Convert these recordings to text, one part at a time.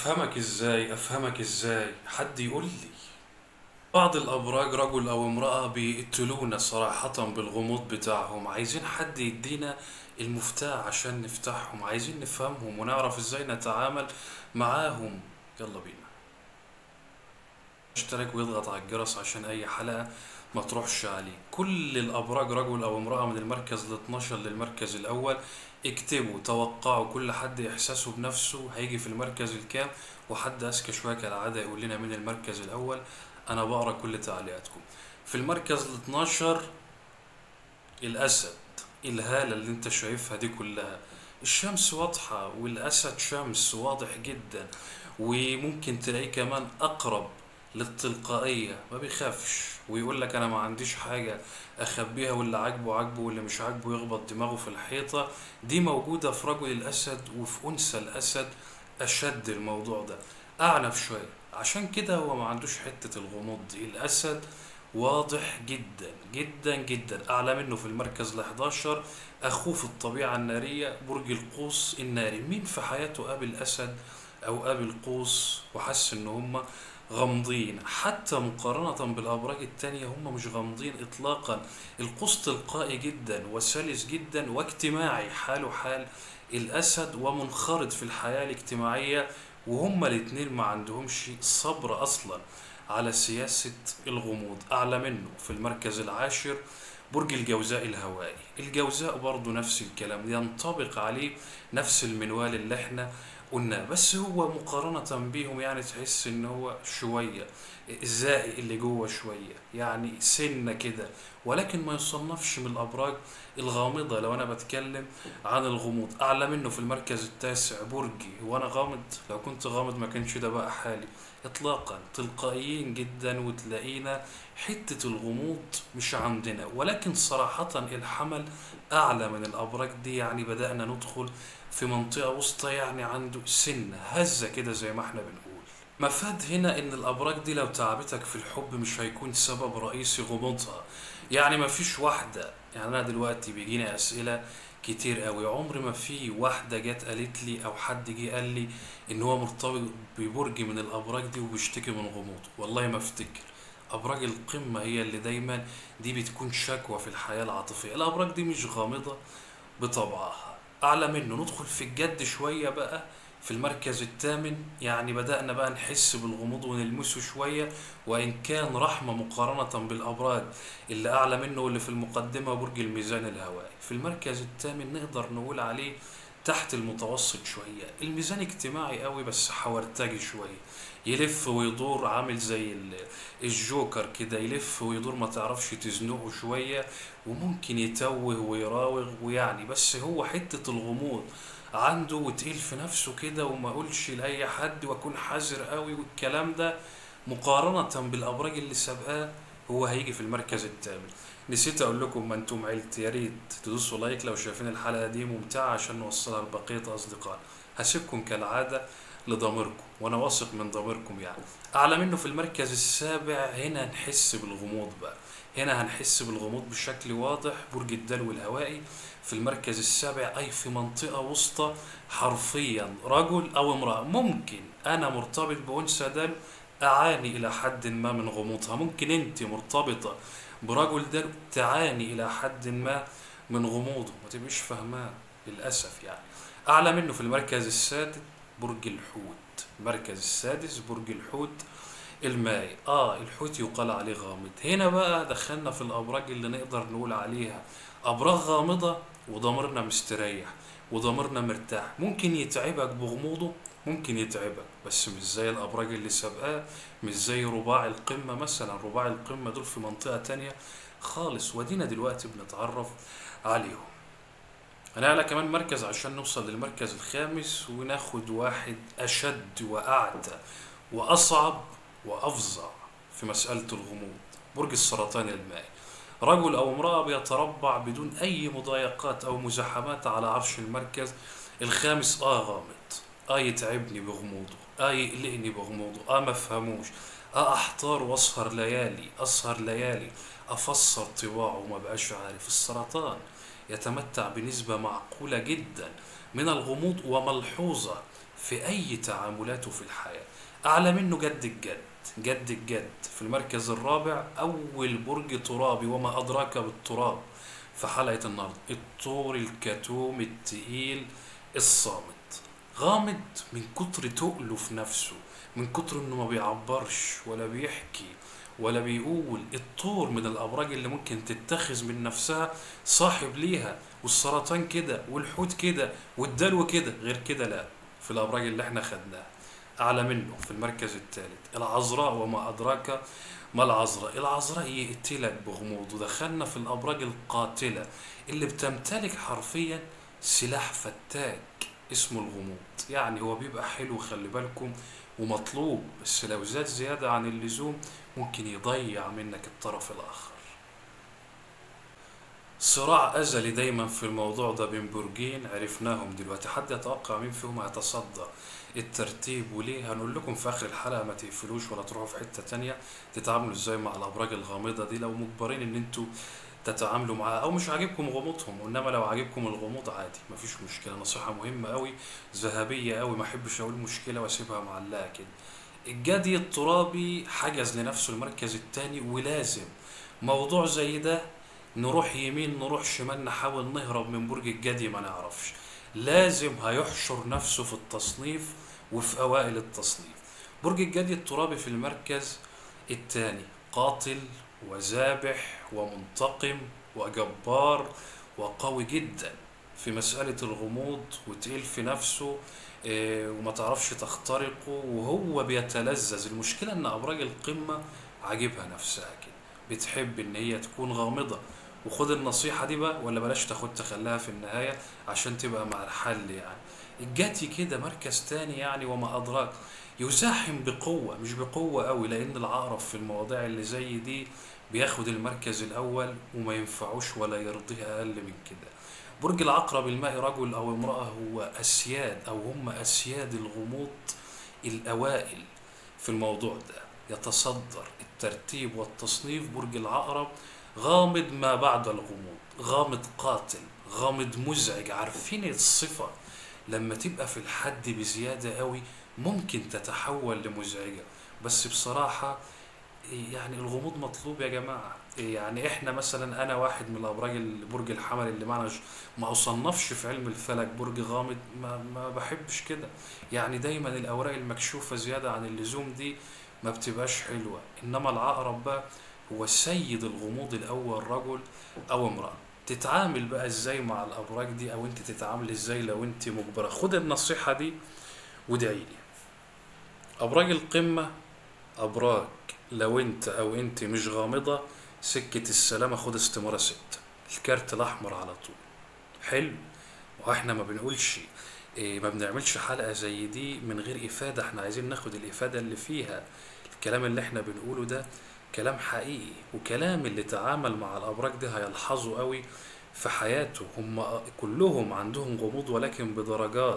افهمك ازاي افهمك ازاي حد يقول لي بعض الابراج رجل او امرأة بيقتلونا صراحة بالغموض بتاعهم عايزين حد يدينا المفتاح عشان نفتحهم عايزين نفهمهم ونعرف ازاي نتعامل معاهم يلا بينا اشترك ويضغط على الجرس عشان اي حلقة ما تروحش عليه كل الابراج رجل او امرأة من المركز ال 12 للمركز الاول اكتبوا توقعوا كل حد احساسه بنفسه هيجي في المركز الكام وحد اذكى شوية كالعادة يقول لنا مين المركز الاول انا بقرا كل تعليقاتكم في المركز ال 12 الاسد الهالة اللي انت شايفها دي كلها الشمس واضحة والاسد شمس واضح جدا وممكن تلاقيه كمان اقرب للتلقائية ما بيخافش ويقول لك انا ما عنديش حاجة اخبيها واللي عاجبه عاجبه واللي مش عاجبه يخبط دماغه في الحيطة دي موجودة في رجل الاسد وفي انثى الاسد اشد الموضوع ده اعنف شوية عشان كده هو ما عندوش حتة الغموض دي الاسد واضح جدا جدا جدا اعلى منه في المركز ال 11 اخوه في الطبيعة النارية برج القوس الناري مين في حياته قابل اسد او قابل قوس وحس ان هم غامضين حتى مقارنة بالأبراج التانية هم مش غامضين إطلاقا القوس تلقائي جدا وسلس جدا واجتماعي حاله حال الأسد ومنخرط في الحياة الاجتماعية وهما الاتنين ما عندهمش صبر أصلا على سياسة الغموض أعلى منه في المركز العاشر برج الجوزاء الهوائي الجوزاء برضو نفس الكلام ينطبق عليه نفس المنوال اللي احنا قلناه بس هو مقارنة بيهم يعني تحس ان هو شوية الزائق اللي جوه شوية يعني سنة كده ولكن ما يصنفش من الأبراج الغامضة لو أنا بتكلم عن الغموض أعلى منه في المركز التاسع برجي وأنا غامض لو كنت غامض ما كانش ده بقى حالي إطلاقا تلقائيين جدا وتلاقينا حتة الغموض مش عندنا ولكن صراحة الحمل أعلى من الأبراج دي يعني بدأنا ندخل في منطقة وسطى يعني عنده سن هزة كده زي ما احنا بنقول مفاد هنا ان الابراج دي لو تعبتك في الحب مش هيكون سبب رئيسي غموضها يعني مفيش واحدة يعني انا دلوقتي بيجيني اسئلة كتير قوي عمر ما في واحدة جت قالت لي او حد جه قال لي ان هو مرتبط ببرج من الابراج دي وبيشتكي من غموض والله ما افتكر ابراج القمة هي اللي دايما دي بتكون شكوى في الحياة العاطفية الابراج دي مش غامضة بطبعها اعلى منه ندخل في الجد شوية بقى في المركز الثامن يعني بدأنا بقى نحس بالغموض ونلمسه شوية وإن كان رحمة مقارنة بالأبراج اللي أعلى منه واللي في المقدمة برج الميزان الهوائي في المركز الثامن نقدر نقول عليه تحت المتوسط شوية الميزان اجتماعي قوي بس حورتجي شوية يلف ويدور عامل زي ال- الجوكر كده يلف ويدور ما تعرفش تزنقه شوية وممكن يتوه ويراوغ ويعني بس هو حتة الغموض عنده وتقيل في نفسه كده وما اقولش لاي حد واكون حذر قوي والكلام ده مقارنة بالابراج اللي سابقاه هو هيجي في المركز الثامن نسيت اقول لكم ما انتم عيلتي يا ريت تدوسوا لايك لو شايفين الحلقة دي ممتعة عشان نوصلها لبقية اصدقائنا هسيبكم كالعادة لضميركم وانا واثق من ضميركم يعني اعلى منه في المركز السابع هنا نحس بالغموض بقى هنا هنحس بالغموض بشكل واضح برج الدلو الهوائي في المركز السابع أي في منطقة وسطى حرفيا رجل أو امرأة ممكن أنا مرتبط بأنثى دلو أعاني إلى حد ما من غموضها ممكن أنت مرتبطة برجل دلو تعاني إلى حد ما من غموضه ما تبقيش فاهماه للأسف يعني أعلى منه في المركز السادس برج الحوت المركز السادس برج الحوت المائي اه الحوت يقال عليه غامض هنا بقى دخلنا في الابراج اللي نقدر نقول عليها ابراج غامضه وضميرنا مستريح وضميرنا مرتاح ممكن يتعبك بغموضه ممكن يتعبك بس مش زي الابراج اللي سابقاه مش زي رباع القمه مثلا رباع القمه دول في منطقه تانية خالص ودينا دلوقتي بنتعرف عليهم هنعلى كمان مركز عشان نوصل للمركز الخامس وناخد واحد اشد واعتى واصعب وافظع في مساله الغموض برج السرطان المائي رجل او امراه بيتربع بدون اي مضايقات او مزاحمات على عرش المركز الخامس اه غامض اه يتعبني بغموضه اه يقلقني بغموضه اه ما افهموش اه احتار واسهر ليالي اسهر ليالي افسر طباعه وما بقاش عارف السرطان يتمتع بنسبة معقولة جدا من الغموض وملحوظة في أي تعاملاته في الحياة أعلى منه جد الجد جد الجد في المركز الرابع أول برج ترابي وما أدراك بالتراب في حلقة النهاردة الطور الكتوم التقيل الصامت غامض من كتر تقله في نفسه من كتر انه ما بيعبرش ولا بيحكي ولا بيقول الطور من الابراج اللي ممكن تتخذ من نفسها صاحب ليها والسرطان كده والحوت كده والدلو كده غير كده لا في الابراج اللي احنا خدناها اعلى منه في المركز الثالث العذراء وما ادراك ما العذراء العذراء يقتلك بغموض ودخلنا في الابراج القاتله اللي بتمتلك حرفيا سلاح فتاك اسمه الغموض يعني هو بيبقى حلو خلي بالكم ومطلوب بس لو زاد زيادة عن اللزوم ممكن يضيع منك الطرف الآخر صراع أزلي دايما في الموضوع ده بين برجين عرفناهم دلوقتي حد يتوقع مين فيهم هيتصدى الترتيب وليه هنقول لكم في آخر الحلقة ما تقفلوش ولا تروحوا في حتة تانية تتعاملوا ازاي مع الأبراج الغامضة دي لو مجبرين ان انتوا تتعاملوا معاها او مش عاجبكم غموضهم وانما لو عاجبكم الغموض عادي مفيش مشكله نصيحه مهمه قوي ذهبيه قوي ما احبش اقول مشكله واسيبها معلقه كده الجدي الترابي حجز لنفسه المركز الثاني ولازم موضوع زي ده نروح يمين نروح شمال نحاول نهرب من برج الجدي ما نعرفش لازم هيحشر نفسه في التصنيف وفي اوائل التصنيف برج الجدي الترابي في المركز الثاني قاتل وذابح ومنتقم وجبار وقوي جدا في مسألة الغموض وتقيل في نفسه إيه، وما تعرفش تخترقه وهو بيتلذذ المشكلة ان ابراج القمة عاجبها نفسها كده بتحب ان هي تكون غامضة وخد النصيحة دي بقى ولا بلاش تاخد تخليها في النهاية عشان تبقى مع الحل يعني الجاتي كده مركز تاني يعني وما أدراك يزاحم بقوة مش بقوة قوي لأن العقرب في المواضيع اللي زي دي بياخد المركز الأول وما ينفعوش ولا يرضيه أقل من كده برج العقرب المائي رجل أو امرأة هو أسياد أو هم أسياد الغموض الأوائل في الموضوع ده يتصدر الترتيب والتصنيف برج العقرب غامض ما بعد الغموض غامض قاتل غامض مزعج عارفين الصفة لما تبقى في الحد بزيادة قوي ممكن تتحول لمزعجة بس بصراحة يعني الغموض مطلوب يا جماعة يعني احنا مثلا انا واحد من الابراج برج الحمل اللي معنا ج- ما اصنفش في علم الفلك برج غامض ما, ما بحبش كده يعني دايما الاوراق المكشوفة زيادة عن اللزوم دي ما بتبقاش حلوة انما العقرب بقى هو سيد الغموض الاول رجل او امرأة تتعامل بقى ازاي مع الابراج دي او انت تتعامل ازاي لو انت مجبرة خد النصيحة دي وادعي لي ابراج القمة ابراج لو انت او انت مش غامضة سكة السلامة خد استمارة ستة الكارت الاحمر على طول حلو واحنا ما بنقولش إيه ما بنعملش حلقة زي دي من غير افادة احنا عايزين ناخد الافادة اللي فيها الكلام اللي احنا بنقوله ده كلام حقيقي وكلام اللي تعامل مع الابراج دي هيلحظوا قوي في حياته هم كلهم عندهم غموض ولكن بدرجات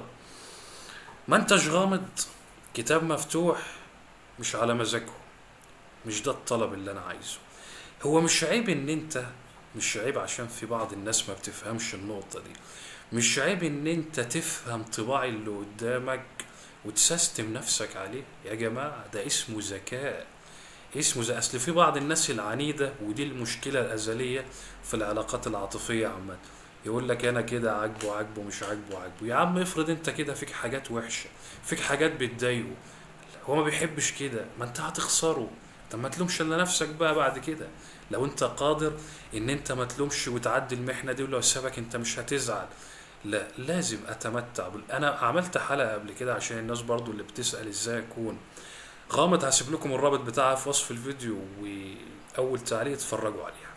ما انتش غامض كتاب مفتوح مش على مزاجهم مش ده الطلب اللي انا عايزه هو مش عيب ان انت مش عيب عشان في بعض الناس ما بتفهمش النقطة دي مش عيب ان انت تفهم طباع اللي قدامك وتسيستم نفسك عليه يا جماعة ده اسمه ذكاء اسمه زي اصل في بعض الناس العنيدة ودي المشكلة الأزلية في العلاقات العاطفية عامة يقول لك انا كده عاجبه عاجبه مش عاجبه عاجبه يا عم افرض انت كده فيك حاجات وحشة فيك حاجات بتضايقه هو ما بيحبش كده ما انت هتخسره طب ما تلومش الا نفسك بقى بعد كده لو انت قادر ان انت ما تلومش وتعدي المحنه دي ولو سابك انت مش هتزعل لا لازم اتمتع بال... انا عملت حلقه قبل كده عشان الناس برضو اللي بتسال ازاي اكون غامض هسيب لكم الرابط بتاعها في وصف الفيديو واول تعليق اتفرجوا عليها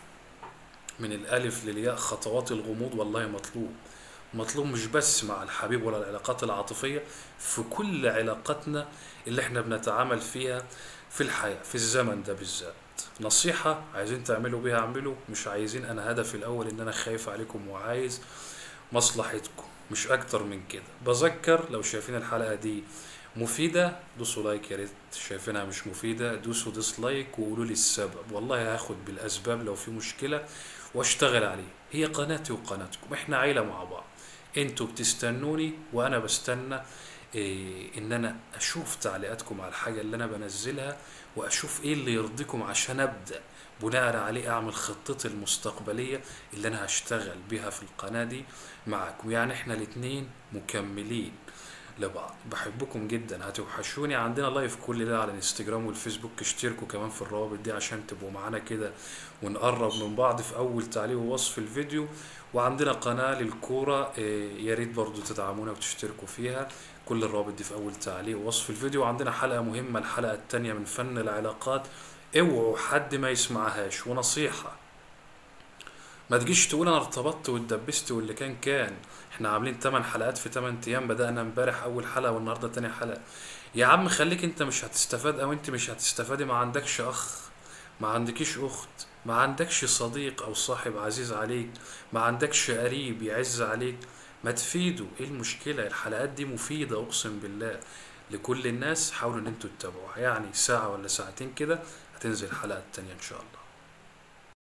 من الالف للياء خطوات الغموض والله مطلوب مطلوب مش بس مع الحبيب ولا العلاقات العاطفية في كل علاقاتنا اللي احنا بنتعامل فيها في الحياة في الزمن ده بالذات نصيحة عايزين تعملوا بيها اعملوا مش عايزين انا هدفي الاول ان انا خايف عليكم وعايز مصلحتكم مش اكتر من كده بذكر لو شايفين الحلقة دي مفيدة دوسوا لايك يا ريت شايفينها مش مفيدة دوسوا ديسلايك وقولوا لي السبب والله هاخد بالاسباب لو في مشكلة واشتغل عليه هي قناتي وقناتكم احنا عيلة مع بعض انتوا بتستنوني وانا بستنى إيه ان انا اشوف تعليقاتكم على الحاجة اللي انا بنزلها واشوف ايه اللي يرضيكم عشان ابدأ بناء عليه اعمل خطتي المستقبلية اللي انا هشتغل بيها في القناة دي معاكم يعني احنا الاتنين مكملين لبعض بحبكم جدا هتوحشوني عندنا لايف كل ده على الانستجرام والفيسبوك اشتركوا كمان في الروابط دي عشان تبقوا معانا كده ونقرب من بعض في اول تعليق ووصف الفيديو وعندنا قناة للكورة إيه، يا ريت برضو تدعمونا وتشتركوا فيها كل الروابط دي في اول تعليق ووصف الفيديو وعندنا حلقة مهمة الحلقة التانية من فن العلاقات اوعوا حد ما يسمعهاش ونصيحة ما تجيش تقول انا ارتبطت واتدبست واللي كان كان احنا عاملين 8 حلقات في 8 ايام بدأنا امبارح اول حلقة والنهاردة تاني حلقة يا عم خليك انت مش هتستفاد او انت مش هتستفادي ما عندكش اخ ما عندكيش اخت ما عندكش صديق او صاحب عزيز عليك ما عندكش قريب يعز عليك ما تفيدوا ايه المشكلة الحلقات دي مفيدة اقسم بالله لكل الناس حاولوا ان انتوا تتابعوها يعني ساعة ولا ساعتين كده هتنزل الحلقة التانية ان شاء الله